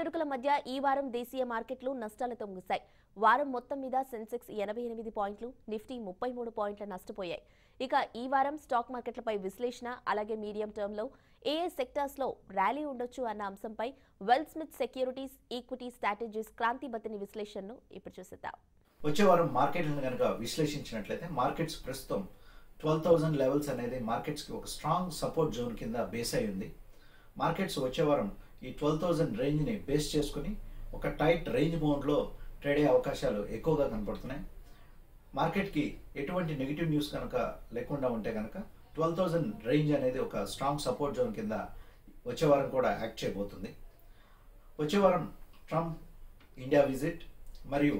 ఒడిదుడుకుల మధ్య ఈ వారం దేశీయ మార్కెట్లు నష్టాలతో ముగిశాయి వారం మొత్తం మీద సెన్సెక్స్ ఎనభై ఎనిమిది పాయింట్లు నిఫ్టీ ముప్పై మూడు పాయింట్ల నష్టపోయాయి ఇక ఈ వారం స్టాక్ మార్కెట్లపై విశ్లేషణ అలాగే మీడియం టర్మ్లో ఏ ఏ సెక్టార్స్లో ర్యాలీ ఉండొచ్చు అన్న అంశంపై Wealth Smith Securities equity strategies Kranthi Bathini విశ్లేషణను ఇప్పుడు చూసేద్దాం వచ్చే వారం మార్కెట్లను కనుక విశ్లేషించినట్లయితే మార్కెట్స్ ప్రస్తుతం ట్వెల్వ్ థౌజండ్ లెవెల్స్ అనేది మార్కెట్స్కి ఒక స్ట్రాంగ్ సపోర్ట్ జోన్ కింద బేస్ అయి ఉంది మార్కెట్స్ వచ్చే వారం ఈ ట్వెల్వ్ థౌజండ్ రేంజ్ని బేస్ చేసుకుని ఒక టైట్ రేంజ్ బౌండ్లో ట్రేడ్ అయ్యే అవకాశాలు ఎక్కువగా కనపడుతున్నాయి మార్కెట్కి ఎటువంటి నెగిటివ్ న్యూస్ కనుక లేకుండా ఉంటే కనుక ట్వెల్వ్ థౌజండ్ రేంజ్ అనేది ఒక స్ట్రాంగ్ సపోర్ట్ జోన్ కింద వచ్చే వారం కూడా యాక్ట్ చేయబోతుంది వచ్చే వారం ట్రంప్ ఇండియా విజిట్ మరియు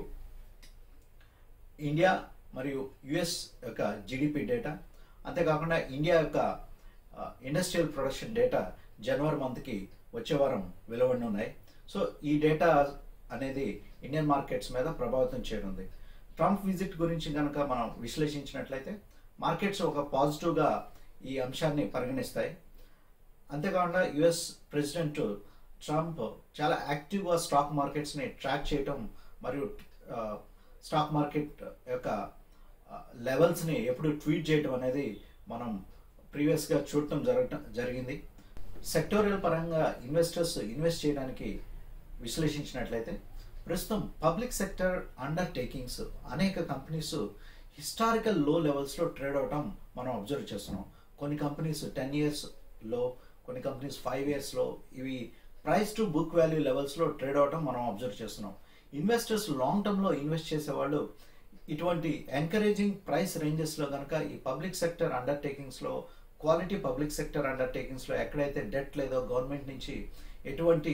ఇండియా మరియు యుఎస్ యొక్క జిడిపి డేటా అంతేకాకుండా ఇండియా యొక్క ఇండస్ట్రియల్ ప్రొడక్షన్ డేటా జనవరి మంత్కి వచ్చే వారం వెలువడి ఉన్నాయి సో ఈ డేటా అనేది ఇండియన్ మార్కెట్స్ మీద ప్రభావితం చేయనుంది ట్రంప్ విజిట్ గురించి కనుక మనం విశ్లేషించినట్లయితే మార్కెట్స్ ఒక పాజిటివ్గా ఈ అంశాన్ని పరిగణిస్తాయి అంతేకాకుండా యుఎస్ ప్రెసిడెంట్ ట్రంప్ చాలా యాక్టివ్గా స్టాక్ మార్కెట్స్ని ట్రాక్ చేయటం మరియు ఆ, స్టాక్ మార్కెట్ యొక్క ఆ, లెవెల్స్ని ఎప్పుడు ట్వీట్ చేయటం అనేది మనం ప్రీవియస్గా చూడటం జరగటం జరిగింది సెక్టోరియల్ పరంగా ఇన్వెస్టర్స్ ఇన్వెస్ట్ చేయడానికి విశ్లేషించినట్లయితే ప్రస్తుతం పబ్లిక్ సెక్టర్ అండర్ టేకింగ్స్ అనేక కంపెనీస్ హిస్టారికల్ లో లెవెల్స్లో ట్రేడ్ అవటం మనం అబ్జర్వ్ చేస్తున్నాం కొన్ని కంపెనీస్ టెన్ ఇయర్స్లో కొన్ని కంపెనీస్ ఫైవ్ ఇయర్స్లో ఇవి ప్రైస్ టు బుక్ వాల్యూ లెవెల్స్లో ట్రేడ్ అవటం మనం అబ్జర్వ్ చేస్తున్నాం ఇన్వెస్టర్స్ లాంగ్ టర్మ్లో ఇన్వెస్ట్ చేసేవాళ్ళు ఇటువంటి ఎంకరేజింగ్ ప్రైస్ రేంజెస్లో కనుక ఈ పబ్లిక్ సెక్టర్ అండర్టేకింగ్స్లో క్వాలిటీ పబ్లిక్ సెక్టర్ అండర్టేకింగ్స్లో ఎక్కడైతే డెట్ లేదో గవర్నమెంట్ నుంచి ఎటువంటి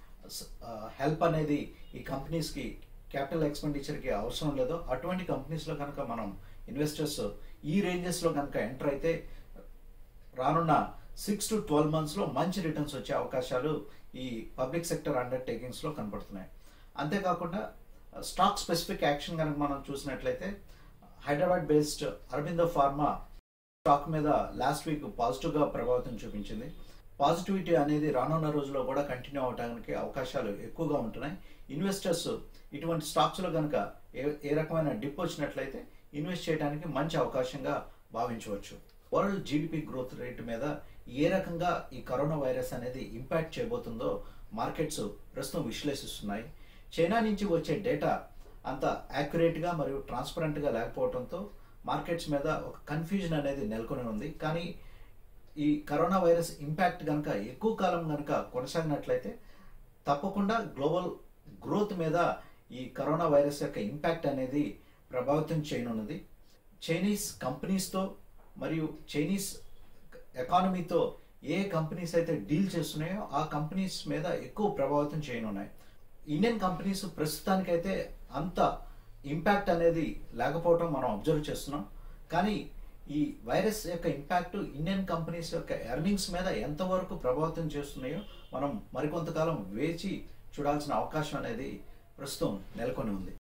హెల్ప్ అనేది ఈ కంపెనీస్కి క్యాపిటల్ ఎక్స్పెండిచర్కి అవసరం లేదో అటువంటి కంపెనీస్లో కనుక మనం ఇన్వెస్టర్స్ ఈ రేంజెస్లో కనుక ఎంటర్ అయితే రానున్న సిక్స్ టు ట్వెల్వ్ మంత్స్లో మంచి రిటర్న్స్ వచ్చే అవకాశాలు ఈ పబ్లిక్ సెక్టర్ అండర్టేకింగ్స్లో కనపడుతున్నాయి అంతేకాకుండా స్టాక్ స్పెసిఫిక్ యాక్షన్ కనుక మనం చూసినట్లయితే Hyderabad based Aurobindo pharma stock మీద లాస్ట్ వీక్ పాజిటివ్గా ప్రభావితం చూపించింది పాజిటివిటీ అనేది రానున్న రోజుల్లో కూడా కంటిన్యూ అవడానికి అవకాశాలు ఎక్కువగా ఉంటున్నాయి ఇన్వెస్టర్స్ ఇటువంటి స్టాక్స్లో కనుక ఏ ఏ రకమైన డిప్ వచ్చినట్లయితే ఇన్వెస్ట్ చేయడానికి మంచి అవకాశంగా భావించవచ్చు వరల్డ్ జీడిపి గ్రోత్ రేట్ మీద ఏ రకంగా ఈ కరోనా వైరస్ అనేది ఇంపాక్ట్ చేయబోతుందో మార్కెట్స్ ప్రస్తుతం విశ్లేషిస్తున్నాయి చైనా నుంచి వచ్చే డేటా అంత యాక్యురేట్గా మరియు ట్రాన్స్పరెంట్గా లేకపోవడంతో మార్కెట్స్ మీద ఒక కన్ఫ్యూజన్ అనేది నెలకొని ఉంది కానీ ఈ కరోనా వైరస్ ఇంపాక్ట్ కనుక ఎక్కువ కాలం కనుక కొనసాగినట్లయితే తప్పకుండా గ్లోబల్ గ్రోత్ మీద ఈ కరోనా వైరస్ యొక్క ఇంపాక్ట్ అనేది ప్రభావితం చేయనున్నది చైనీస్ కంపెనీస్తో మరియు చైనీస్ ఎకానమీతో ఏ కంపెనీస్ అయితే డీల్ చేస్తున్నాయో ఆ కంపెనీస్ మీద ఎక్కువ ప్రభావితం చేయనున్నాయి ఇండియన్ కంపెనీస్ ప్రస్తుతానికైతే అంత ఇంపాక్ట్ అనేది లేకపోవటం మనం అబ్జర్వ్ చేస్తున్నాం కానీ ఈ వైరస్ యొక్క ఇంపాక్ట్ ఇండియన్ కంపెనీస్ యొక్క ఎర్నింగ్స్ మీద ఎంతవరకు ప్రభావితం చేస్తున్నాయో మనం మరికొంతకాలం వేచి చూడాల్సిన అవకాశం అనేది ప్రస్తుతం నెలకొని ఉంది